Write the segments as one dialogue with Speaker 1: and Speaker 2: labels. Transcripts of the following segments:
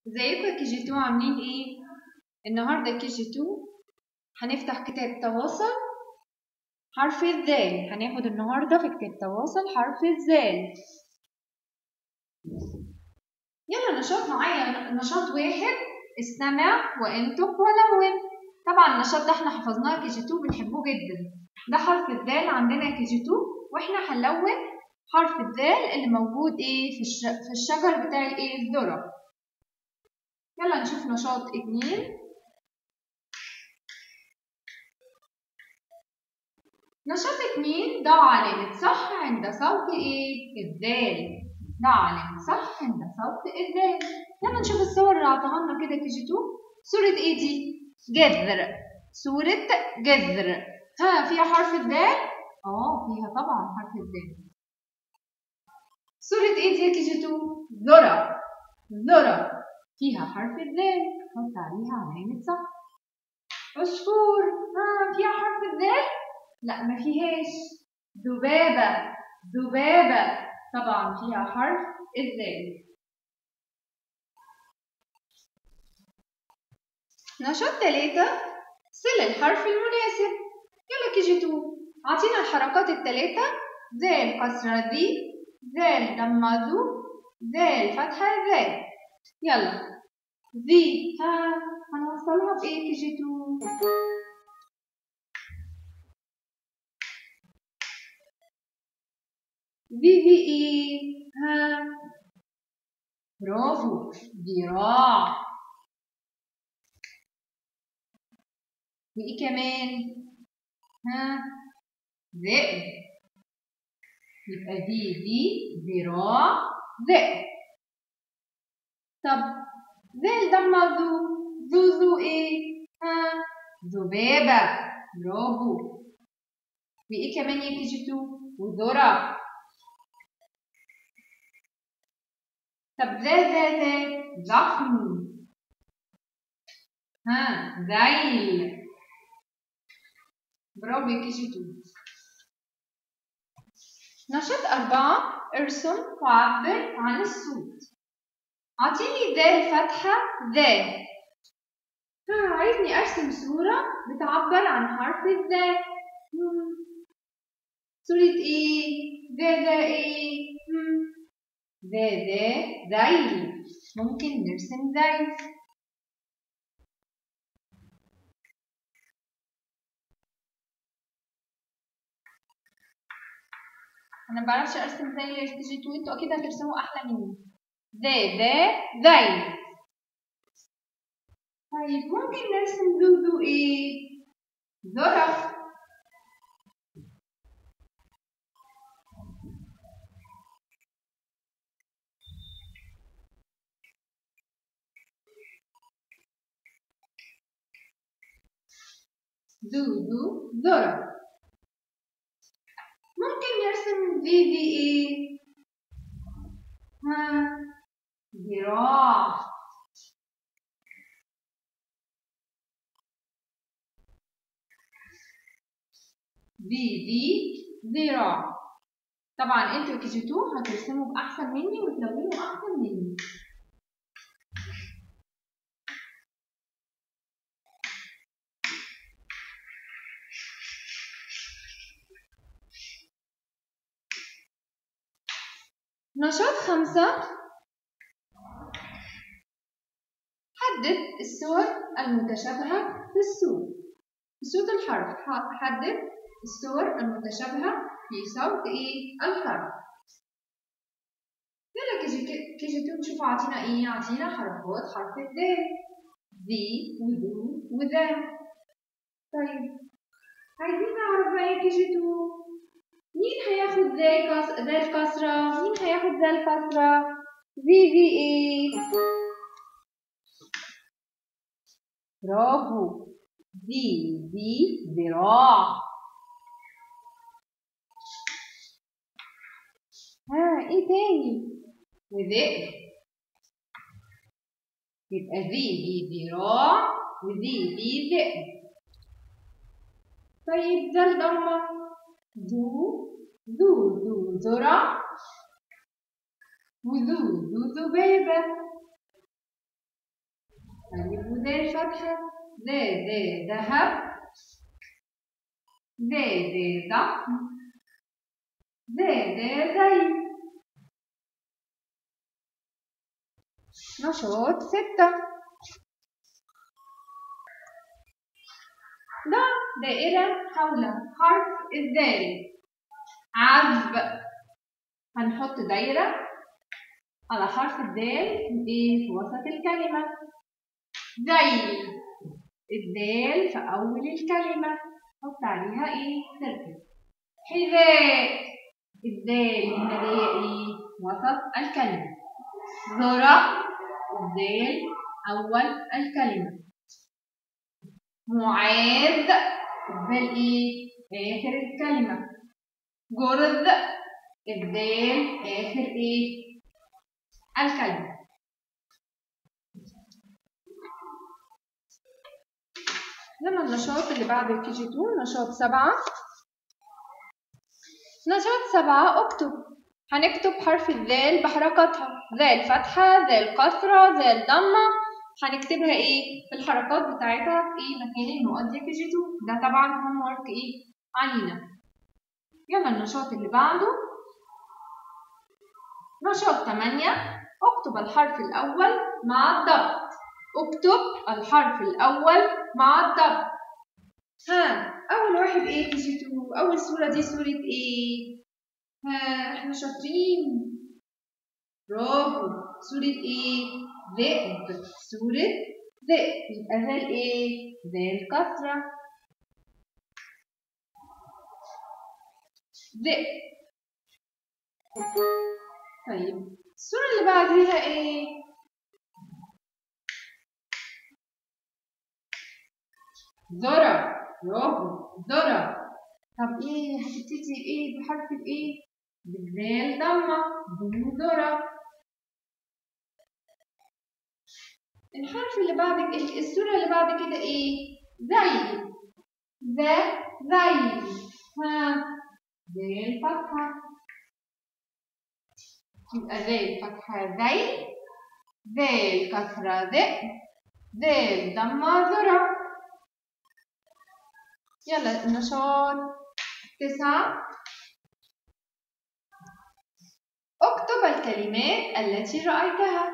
Speaker 1: ازيكم يا كي جي 2 عاملين ايه النهارده كي جي 2 هنفتح كتاب تواصل حرف الذال هناخد النهارده في كتاب تواصل حرف الذال يلا نشاط معايا نشاط واحد استمع وانطق ولون طبعا النشاط ده احنا حفظناه كي جي 2 بنحبه جدا ده حرف الذال عندنا كي جي 2 واحنا هنلون حرف الذال اللي موجود ايه في, الش... في الشجر بتاع الايه الذره يلا نشوف نشاط اتنين نشاط اتنين ضع علامة صح عند صوت ايه؟ الذال ضع علامة صح عند صوت الذال يلا نشوف الصور اللي عطاها لنا كده كي جي 2 صورة ايه دي؟ جذر صورة جذر ها فيها حرف الذال؟ اه فيها طبعا حرف الذال صورة ايه دي يا كي جي 2؟ ذرة ذرة فيها حرف الذال حط عليها علامة صح عصفور ها فيها حرف الذال لا ما فيهاش ذبابة ذبابة طبعا فيها حرف الذال نشاط ثلاثة صل الحرف المناسب يلا كي جي تو أعطينا الحركات الثلاثة ذال كسرة ذي ذال ضمة ذو ذال فتحة ذال يلا ذي ها هنوصلها بإيه كي جي تو في في إيه ها برافو ذراع وإيه كمان ها ذئب يبقى ذي ذي ذراع ذئب طب ذيل ضمة ذو ذو ذو ايه ها ذبابة برافو وايه كمان يا كي جي تو وذرة طب ذا ذا ذا ضخم ها ذيل برافو يا كي جي تو نشاط أربعة ارسم وعبر عن الصوت أعطيني ذال فتحة ذال ها عايزني أرسم صورة بتعبر عن حرف الذال صورة إيه؟ ذا ذا إيه؟ ذا ذا ذيل ممكن نرسم ذيل أنا مبعرفش أرسم زي جيتوا انتوا أكيد هترسموا أحلى مني ذا ذا ذيل طيب ممكن نرسم ذو ذو ايه؟ ذرة ذو ذو ذرة ممكن نرسم في في ايه؟ ها ذراع دي دي ذراع طبعا انتوا كي جي 2 هترسموا باحسن مني وتلونوا احسن مني نشاط خمسة حدد الصور المتشابهة في الصوت في صوت الحرف حدد الصور المتشابهة في صوت إيه الحرف يلا كي كي جيتوا نشوفوا عطينا إيه عطينا حركات حرف الذال ذي وذو وذا طيب عايزين نعرف بقى كي جيتوا مين هياخد ذا ذا الكسرة مين هياخد ذا الكسرة في في إيه برافو ذي ذي ذراع ها ايه تاني وذئب يبقى ذي ذي ذراع وذي ذي ذئب طيب ذا الضمة ذو ذو ذو ذرة وذو ذو ذبابة طيب وذال فتحة ذا ذا ذهب ذا ذا ضخم ذا ذا زي نشاط ستة ده دائرة حول حرف الذال عذب هنحط دايرة على حرف الدال ايه في وسط الكلمة ذيل الدال في أول الكلمة حط عليها ايه سيركل حذاء الدال هنا جاية ايه وسط الكلمة ذرة الدال أول الكلمة معاذ الدال ايه آخر الكلمة جرد الدال آخر إيه؟ الكلمة لما النشاط اللي بعد الكي جي 2 نشاط سبعة نشاط سبعة اكتب هنكتب حرف الذال بحركاتها ذال فتحة ذال كسرة ذال ضمة هنكتبها ايه في الحركات بتاعتها في ايه مكان النقط دي كي جي 2 ده طبعا هوم ورك ايه علينا يلا النشاط اللي بعده نشاط 8 اكتب الحرف الأول مع الضبط اكتب الحرف الأول مع الضبط ها أول واحد إيه كي أول صورة دي صورة إيه؟ ها إحنا شاطرين برافو صورة إيه؟ ذئب صورة ذئب يبقى ذا الإيه؟ ذا الكسرة ذئب طيب الصورة اللي بعديها ايه؟ ذرة برافو ذرة طب ايه هتبتدي بايه بحرف الايه؟ بالذال ضمة ذرة الحرف اللي بعد الصورة اللي بعد كده ايه؟ زي ذا زي ها ذال فتحة يبقى ذال فتحة ذي ذال كسرة ذئ ذال ضمة ذرة يلا النشاط تسعة اكتب الكلمات التي رأيتها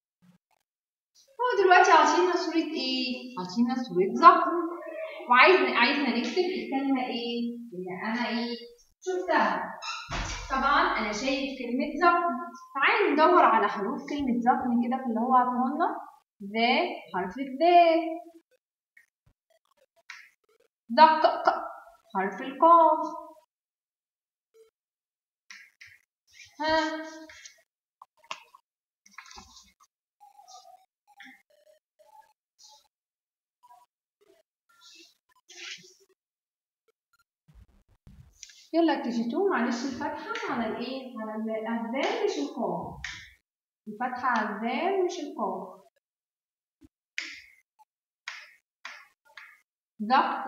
Speaker 1: هو دلوقتي عاطينا صورة ايه؟ عاطينا صورة زقم وعايزنا عايزنا نكتب الكلمة ايه؟ اللي انا ايه؟ شفتها طبعا انا شايف كلمة زقم تعالي ندور على حروف كلمة زقم كده في اللي هو عطاهولنا ذا حرف الذال دق حرف القاف ها يلا كيجي معلش الفتحة على الايه؟ على الذال مش القاف الفتحة على الذال مش القاف ضغط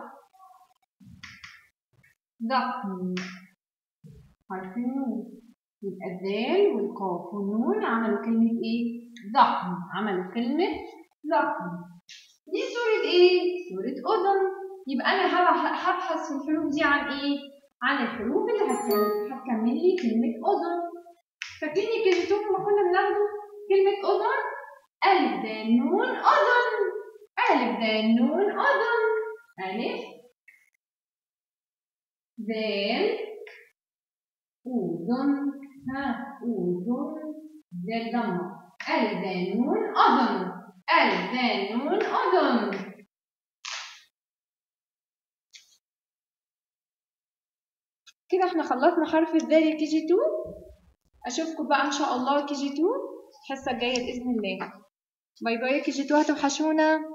Speaker 1: ضغط حرف النون يبقى الذال والقاف والنون عملوا كلمة ايه؟ ضخم عملوا كلمة ضخم دي صورة ايه؟ صورة أذن يبقى أنا هبحث في الحروف دي عن ايه؟ عن الحروف اللي هتكمل لي كلمة أذن فاكرين كلمتهم لما كنا بناخده كلمة أذن ألف د نون أذن ألف د نون أذن ألف ذال أذن ها أذن ذال ضمة ألف د نون أذن ألف د نون أذن كده احنا خلصنا حرف الذال كي جي 2 اشوفكم بقى ان شاء الله كي جي 2 الحصه الجايه باذن الله باي باي كي جي 2 هتوحشونا